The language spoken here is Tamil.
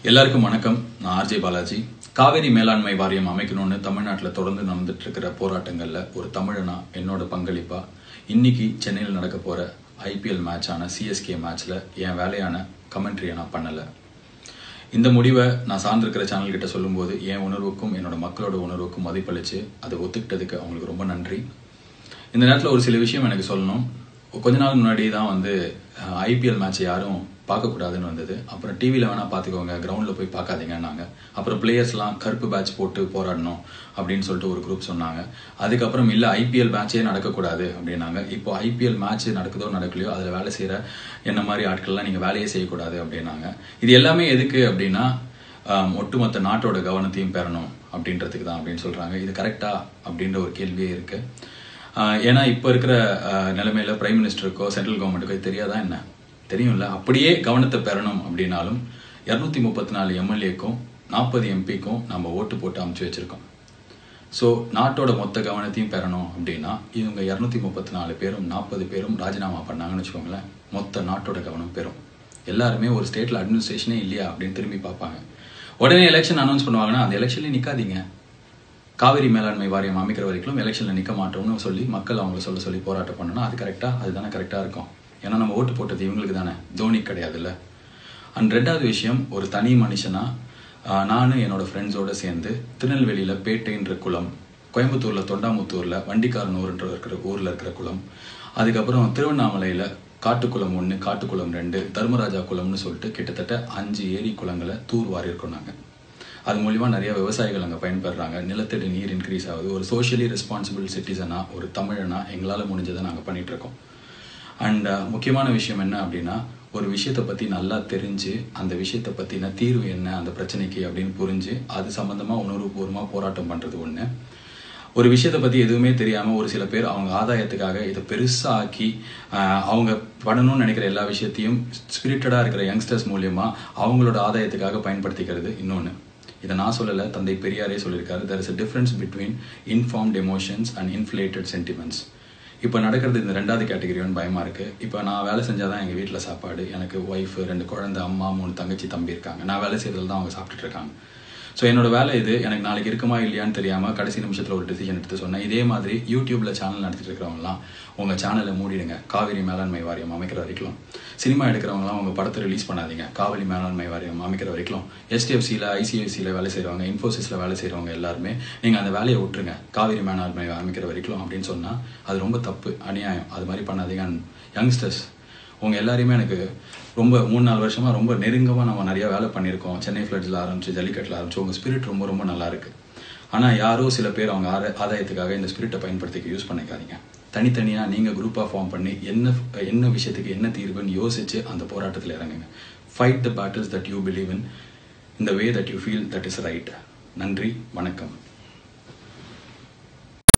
எல்லாருக்கும் வணக்கம் நான் ஆர்ஜே பாலாஜி காவேரி மேலாண்மை வாரியம் அமைக்கணும்னு தமிழ்நாட்டில் தொடர்ந்து நடந்துட்டு இருக்கிற போராட்டங்களில் ஒரு தமிழனா என்னோட பங்களிப்பா இன்னைக்கு சென்னையில் நடக்க போற ஐபிஎல் மேட்சான சிஎஸ்கே மேட்ச்ல என் வேலையான கமெண்ட்ரியை நான் பண்ணலை இந்த முடிவை நான் சார்ந்திருக்கிற சேனல் கிட்ட சொல்லும்போது என் உணர்வுக்கும் என்னோட மக்களோட உணர்வுக்கும் மதிப்பளிச்சு அதை ஒத்துக்கிட்டதுக்கு அவங்களுக்கு ரொம்ப நன்றி இந்த நேரத்தில் ஒரு சில விஷயம் எனக்கு சொல்லணும் கொஞ்ச நாள் முன்னாடி தான் வந்து ஐபிஎல் மேட்ச் யாரும் பார்க்கக்கூடாதுன்னு வந்தது அப்புறம் டிவியில் வேணால் பார்த்துக்கோங்க கிரவுண்டில் போய் பார்க்காதீங்கன்னாங்க அப்புறம் பிளேயர்ஸ்லாம் கருப்பு பேட்ச் போட்டு போராடணும் அப்படின்னு சொல்லிட்டு ஒரு குரூப் சொன்னாங்க அதுக்கப்புறம் இல்லை ஐபிஎல் மேட்சே நடக்கக்கூடாது அப்படின்னாங்க இப்போ ஐபிஎல் மேட்ச் நடக்குதோ நடக்கலையோ அதில் வேலை செய்கிற என்ன மாதிரி ஆட்கள்லாம் நீங்கள் வேலையே செய்யக்கூடாது அப்படின்னாங்க இது எல்லாமே எதுக்கு அப்படின்னா ஆம், ஒட்டுமொத்த நாட்டோட கவனத்தையும் பெறணும் அப்படின்றதுக்கு தான் அப்படின்னு சொல்கிறாங்க இது கரெக்டா அப்படின்ற ஒரு கேள்வியே இருக்கு ஆஹ் ஏன்னா இப்போ இருக்கிற ஆஹ், நிலைமையில பிரைம் மினிஸ்டருக்கோ சென்ட்ரல் கவர்மெண்ட்டுக்கோ இது தெரியாதா என்ன தெரியும்ல அப்படியே கவனத்தை பெறணும் அப்படின்னாலும் இரநூத்தி முப்பத்தி நாலு எம்எல்ஏக்கும் நாற்பது எம்பிக்கும் நம்ம ஓட்டு போட்டு அமைச்சு வச்சிருக்கோம் ஸோ நாட்டோட மொத்த கவனத்தையும் பெறணும் அப்படின்னா இவங்க இரநூத்தி முப்பத்தி நாலு பேரும் நாற்பது பேரும் ராஜினாமா பண்ணாங்கன்னு வச்சுக்கோங்களேன் மொத்த நாட்டோட கவனம் பெறும் எல்லாருமே ஒரு ஸ்டேட்ல அட்மினிஸ்ட்ரேஷனே இல்லையா அப்படின்னு திரும்பி பார்ப்பாங்க உடனே எலெக்ஷன் அனௌன்ஸ் பண்ணுவாங்கன்னா அந்த எலெக்ஷன்லேயே நிற்காதீங்க காவிரி மேலாண்மை வாரியம் அமைக்கிற வரைக்கும் எலெக்ஷனில் நிற்க மாட்டோம்னு சொல்லி மக்கள் அவங்கள சொல்ல சொல்லி போராட்டம் பண்ணணும் அது கரெக்டாக அதுதானே கரெக்டாக இருக்கும் ஏன்னா நம்ம ஓட்டு போட்டது இவங்களுக்கு தானே தோனி கிடையாதுல்ல அண்ட் ரெண்டாவது விஷயம் ஒரு தனி மனுஷனா ஆஹ், நானும் என்னோட ஃப்ரெண்ட்ஸோட சேர்ந்து திருநெல்வேலியில் பேட்டைன்ற குளம் கோயம்புத்தூரில் தொண்டாமுத்தூரில் வண்டிக்காரனூர்ன்ற இருக்கிற ஊரில் இருக்கிற குளம் அதுக்கப்புறம் திருவண்ணாமலையில் காட்டுக்குளம் ஒன்று காட்டுக்குளம் ரெண்டு தர்மராஜா குளம்னு சொல்லிட்டு கிட்டத்தட்ட அஞ்சு ஏரி குளங்களை தூர் வாரி இருக்கோம் நாங்கள் அது மூலிமா நிறைய விவசாயிகள் அங்கே பயன்பெறாங்க நிலத்தடி நீர் இன்க்ரீஸ் ஆகுது ஒரு சோஷியலி ரெஸ்பான்சிபிள் சிட்டிசனா ஒரு தமிழனா எங்களால் முடிஞ்சதை நாங்கள் பண்ணிட்டு இருக்கோம் அண்ட் முக்கியமான விஷயம் என்ன அப்படின்னா ஒரு விஷயத்தை பற்றி நல்லா தெரிஞ்சு அந்த விஷயத்தை பற்றின தீர்வு என்ன அந்த பிரச்சனைக்கு அப்படின்னு புரிஞ்சு அது சம்மந்தமாக உணர்வுபூர்வமாக போராட்டம் பண்ணுறது ஒன்று ஒரு விஷயத்தை பற்றி எதுவுமே தெரியாமல் ஒரு சில பேர் அவங்க ஆதாயத்துக்காக இதை பெருசாக ஆக்கி ஆஹ், அவங்க பண்ணணும்னு நினைக்கிற எல்லா விஷயத்தையும் ஸ்பிரிட்டடாக இருக்கிற யங்ஸ்டர்ஸ் மூலியமாக அவங்களோட ஆதாயத்துக்காக பயன்படுத்திக்கிறது இன்னொன்று இதை நான் சொல்லலை தந்தை பெரியாரே சொல்லியிருக்காரு there is a difference between informed emotions and inflated sentiments இப்போ நடக்கிறது இந்த ரெண்டாவது கேட்டகரியோன்னு பயமா இருக்கு இப்போ நான் வேலை செஞ்சாதான் எங்கள் வீட்டில் சாப்பாடு எனக்கு ஒய்ஃப் ரெண்டு குழந்தை அம்மா மூணு தங்கச்சி தம்பி இருக்காங்க நான் வேலை செய்யறதுல தான் அவங்க சாப்பிட்டுட்டு இருக்காங்க ஸோ என்னோட வேலை இது எனக்கு நாளைக்கு இருக்குமா இல்லையான்னு தெரியாம கடைசி நிமிஷத்தில் ஒரு டிசிஷன் எடுத்து சொன்னேன் இதே மாதிரி யூடியூப்ல சேனல் நடத்திட்டு இருக்கிறவங்கலாம் உங்க சேனலை மூடிடுங்க காவிரி மேலாண்மை வாரியம் அமைக்கிற வரைக்கும் சினிமா எடுக்கிறவங்களாம் உங்க படத்தை ரிலீஸ் பண்ணாதீங்க காவிரி மேலாண்மை வாரியம் அமைக்கிற வரைக்கும் எஸ்டிஎஃப்சியில் ஐசிஐசியில் வேலை செய்றவங்க இன்ஃபோசிஸில் வேலை செய்றவங்க எல்லாருமே நீங்க அந்த வேலையை விட்டுருங்க காவிரி மேலாண்மை அமைக்கிற வரைக்கும் அப்படின்னு சொன்னா அது ரொம்ப தப்பு அநியாயம் அது மாதிரி பண்ணாதீங்க யங்ஸ்டர்ஸ் உங்க எல்லாரையுமே எனக்கு ரொம்ப மூணு நாலு வருஷமா ரொம்ப நெருங்கமா நம்ம நிறைய வேலை பண்ணியிருக்கோம் சென்னை ஃபிளட்ஸ்ல ஆரம்பிச்சு ஜல்லிக்கட்டில் ஆரம்பிச்சு உங்க ஸ்பிரிட் ரொம்ப ரொம்ப நல்லா இருக்கு ஆனா யாரோ சில பேர் அவங்க ஆர- ஆதாயத்துக்காக இந்த ஸ்பிரிட்டை பயன்படுத்திக்க யூஸ் பண்ணிக்காதீங்க தனித்தனியா நீங்க குரூப்பா ஃபார்ம் பண்ணி என்ன என்ன விஷயத்துக்கு என்ன தீர்வுன்னு யோசிச்சு அந்த போராட்டத்தில் இறங்குங்க fight the battles that you believe in இந்த way that you feel that is right நன்றி வணக்கம்